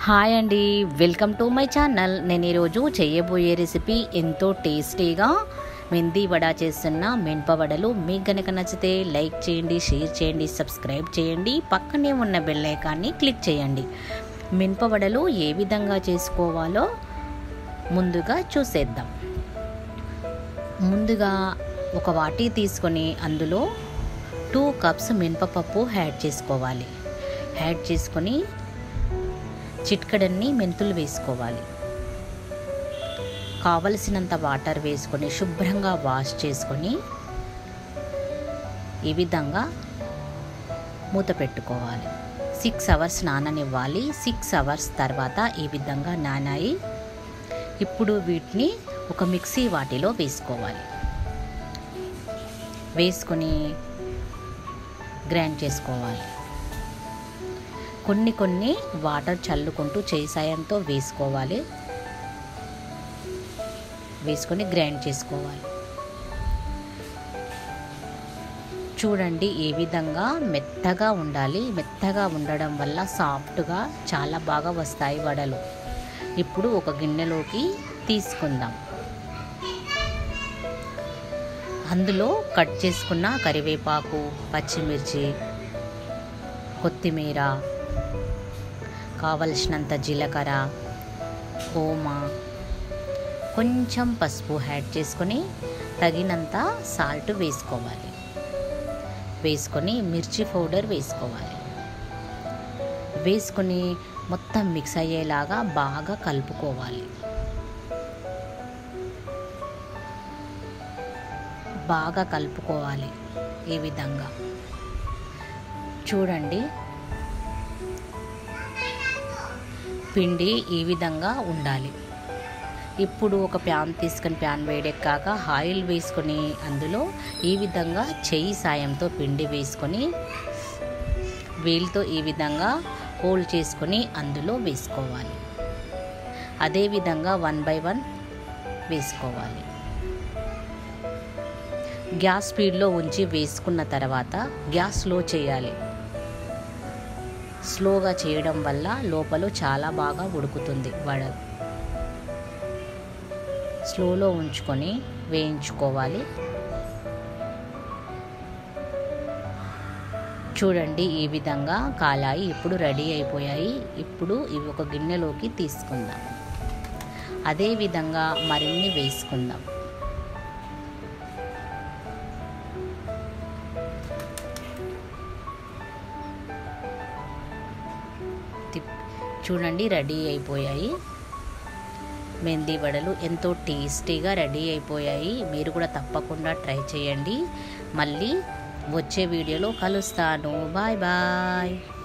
hi అండి welcome to my channel నేను ఈరోజు చేయబోయే రెసిపీ ఎంతో టేస్టీగా మెంతి వడ చేస్తున్న మినప వడలు మీకు కనుక నచ్చితే లైక్ చేయండి షేర్ చేయండి సబ్స్క్రైబ్ చేయండి పక్కనే ఉన్న బెల్ ఐకాన్ని క్లిక్ చేయండి మినప వడలు ఏ విధంగా చేసుకోవాలో ముందుగా చూసేద్దాం ముందుగా ఒక వాటి తీసుకొని అందులో టూ కప్స్ మినపపప్పు యాడ్ చేసుకోవాలి యాడ్ చేసుకొని చిట్కడన్ని మెంతులు వేసుకోవాలి కావలసినంత వాటర్ వేసుకొని శుభ్రంగా వాష్ చేసుకొని ఈ విధంగా మూత పెట్టుకోవాలి సిక్స్ అవర్స్ నాననివ్వాలి సిక్స్ అవర్స్ తర్వాత ఈ విధంగా నానాయి ఇప్పుడు వీటిని ఒక మిక్సీ వాటిలో వేసుకోవాలి వేసుకొని గ్రైండ్ చేసుకోవాలి కొన్ని కొన్ని వాటర్ చల్లుకుంటూ చేయి సాయంతో వేసుకోవాలి వేసుకొని గ్రైండ్ చేసుకోవాలి చూడండి ఏ విధంగా మెత్తగా ఉండాలి మెత్తగా ఉండడం వల్ల సాఫ్ట్గా చాలా బాగా వస్తాయి వడలు ఇప్పుడు ఒక గిన్నెలోకి తీసుకుందాం అందులో కట్ చేసుకున్న కరివేపాకు పచ్చిమిర్చి కొత్తిమీర కావలసినంత జీలకర్ర ఓమ కొంచెం పసుపు యాడ్ చేసుకొని తగినంత సాల్ట్ వేసుకోవాలి వేసుకొని మిర్చి పౌడర్ వేసుకోవాలి వేసుకొని మొత్తం మిక్స్ అయ్యేలాగా బాగా కలుపుకోవాలి బాగా కలుపుకోవాలి ఈ విధంగా చూడండి పిండి ఈ విధంగా ఉండాలి ఇప్పుడు ఒక ప్యాన్ తీసుకొని ప్యాన్ వేడెక్కాక ఆయిల్ వేసుకొని అందులో ఈ విధంగా చెయ్యి సాయంతో పిండి వేసుకొని వేలితో ఈ విధంగా హోల్ చేసుకొని అందులో వేసుకోవాలి అదేవిధంగా వన్ బై వన్ వేసుకోవాలి గ్యాస్ స్పీడ్లో ఉంచి వేసుకున్న తర్వాత గ్యాస్ స్లో చేయాలి స్లోగా చేయడం వల్ల లోపల చాలా బాగా ఉడుకుతుంది వడ స్లోలో ఉంచుకొని వేయించుకోవాలి చూడండి ఈ విధంగా కాలాయి ఇప్పుడు రెడీ అయిపోయాయి ఇప్పుడు ఇవి ఒక గిన్నెలోకి తీసుకుందాం అదే విధంగా మరిన్ని వేసుకుందాం చూడండి రెడీ అయిపోయాయి మెంది వడలు ఎంతో టేస్టీగా రెడీ అయిపోయాయి మీరు కూడా తప్పకుండా ట్రై చేయండి మళ్ళీ వచ్చే వీడియోలో కలుస్తాను బాయ్ బాయ్